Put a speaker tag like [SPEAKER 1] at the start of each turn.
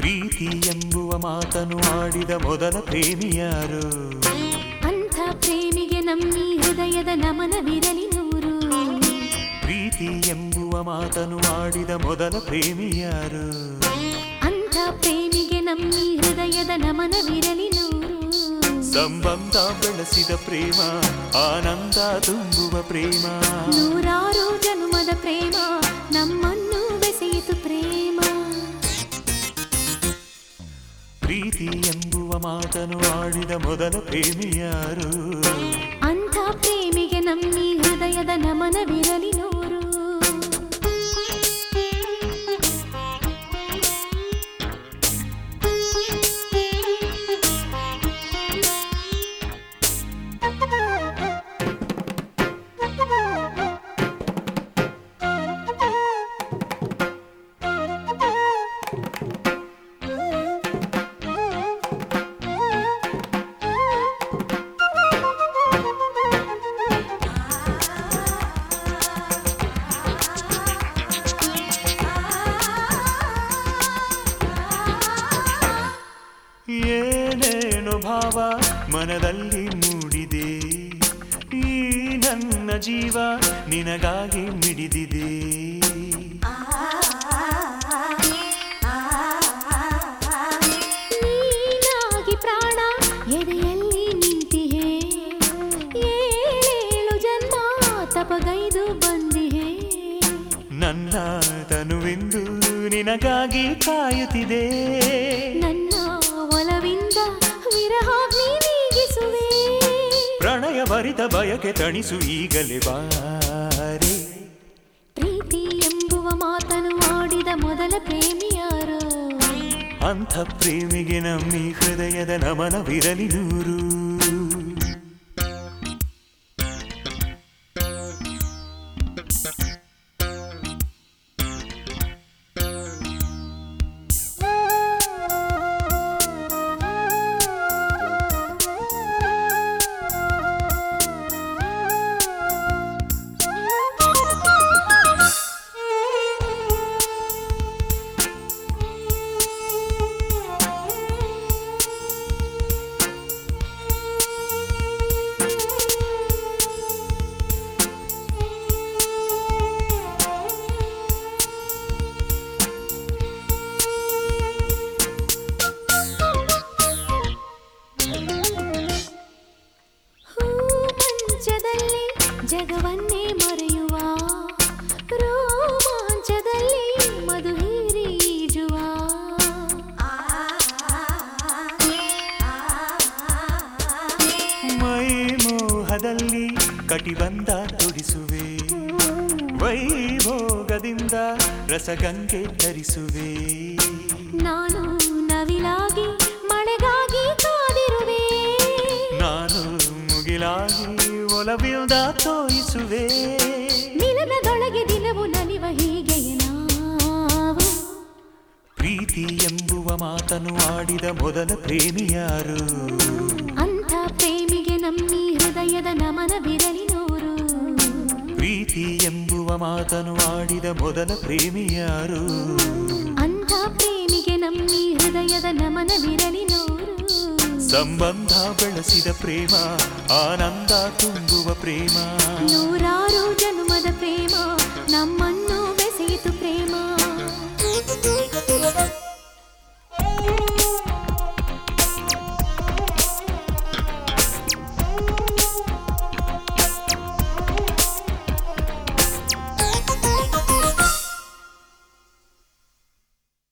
[SPEAKER 1] ಪ್ರೀತಿ ಎಂಬುವ ಮಾತನು ಆಡಿದ ಮೊದಲ ಪ್ರೇಮಿಯಾರು
[SPEAKER 2] ಅಂಥ ಪ್ರೇಮಿಗೆ ನಮ್ಮಿ ಹೃದಯದ ನಮನವಿರಲಿ ನೂರು
[SPEAKER 1] ಪ್ರೀತಿ ಎಂಬುವ ಮಾತನು ಆಡಿದ ಮೊದಲ ಪ್ರೇಮಿಯಾರು
[SPEAKER 2] ಅಂಥ ಪ್ರೇಮಿಗೆ ನಮ್ಮಿ ಹೃದಯದ ನಮನವಿರಲಿ ನೂರು
[SPEAKER 1] ಸಂಬಂಧ ಬೆಳೆಸಿದ ಪ್ರೇಮ ಆನಂದ ತುಂಬುವ ಪ್ರೇಮ
[SPEAKER 2] ನೂರಾರು ಜನ್ಮದ ಪ್ರೇಮ ನಮ್ಮನ್ನು ಬೆಸೆಯಿತು ಪ್ರೇಮ
[SPEAKER 1] ಪ್ರೀತಿ ಎಂಬುವ ಮಾತನು ಆಡಿದ ಮೊದಲ ಪ್ರೇಮಿಯಾರು
[SPEAKER 2] ಅಂಥ ಪ್ರೇಮಿಗೆ ನಮ್ಮಿ ಹೃದಯದ ನಮನವಿರಲಿ ನೂರು
[SPEAKER 1] ಏನೇನು ಭಾವ ಮನದಲ್ಲಿ ಮೂಡಿದೆ ಈ ನನ್ನ ಜೀವ ನಿನಗಾಗಿ ಮಿಡಿದಿದೆ
[SPEAKER 2] ನೀನಾಗಿ ಪ್ರಾಣ ಎದೆಯಲ್ಲಿ ನಿಂತಿಹೆ ಏಳೇಳು ಜನ್ಮ ತಪಗೈದು ಬಂದಿಹೆ
[SPEAKER 1] ನನ್ನ ತನುವೆಂದು ನಿನಗಾಗಿ ಕಾಯುತ್ತಿದೆ
[SPEAKER 2] ನನ್ನ ಒಲವಿಂದ ವಿರಹಾಗ್ನಿ ನೀಗಿಸುವೆ
[SPEAKER 1] ಪ್ರಣಯ ಭರಿತ ಬಯಕೆ ತಣಿಸು ಈಗಲೇ ಬಾರೆ
[SPEAKER 2] ಪ್ರೀತಿ ಎಂಬುವ ಮಾತನು ಆಡಿದ ಮೊದಲ ಪ್ರೇಮಿಯಾರು
[SPEAKER 1] ಅಂಥ ಪ್ರೇಮಿಗೆ ನಮ್ಮಿ ಹೃದಯದ ನಮನವಿರಲಿ ನೂರು
[SPEAKER 2] ಹೂ ಮಂಚದಲ್ಲಿ ಜಗವನ್ನೇ ಮರೆಯುವ ರೋಮಾಂಚದಲ್ಲಿ ಮಧು ಹೀರೀಜುವ
[SPEAKER 1] ಮೈ ಮೋಹದಲ್ಲಿ ಕಟಿಬಂಧ ತೊಡಿಸುವೆ ವೈಭೋಗದಿಂದ ರಸಗಂಗೆ ಧರಿಸುವೆ
[SPEAKER 2] ನಾನು ನವಿಲಾಗಿ ಮಳೆಗಾಗಿ ಕಾದಿರುವೆ
[SPEAKER 1] ನಾನು ಮುಗಿಲಾಗಿ ಒಲವಿಲ್ದ ತೋಯಿಸುವೆ
[SPEAKER 2] ಮಿಲನದೊಳಗೆ ದಿನವು ನಲಿವ ಹೀಗೆಯೇ ನಾವು
[SPEAKER 1] ಪ್ರೀತಿ ಎಂಬುವ ಮಾತನು ಆಡಿದ ಮೊದಲ ಪ್ರೇಮಿಯಾರು
[SPEAKER 2] ಅಂಥ ಪ್ರೇಮಿಗೆ ನಮ್ಮಿ ಹೃದಯದ ನಮನವಿರಲಿ ನೂರು
[SPEAKER 1] ಪ್ರೀತಿ ಎಂಬುವ ಮಾತನು ಆಡಿದ ಮೊದಲ ಪ್ರೇಮಿಯಾರು
[SPEAKER 2] ಅಂಥ ಪ್ರೇಮಿಗೆ ನಮ್ಮಿ ಹೃದಯದ ನಮನವಿರಲಿ ನೂರು
[SPEAKER 1] ಸಂಬಂಧ ಬೆಳೆಸಿದ ಪ್ರೇಮ ಆನಂದ ತುಂಬುವ ಪ್ರೇಮ
[SPEAKER 2] ನೂರಾರು ಜನ್ಮದ ಪ್ರೇಮ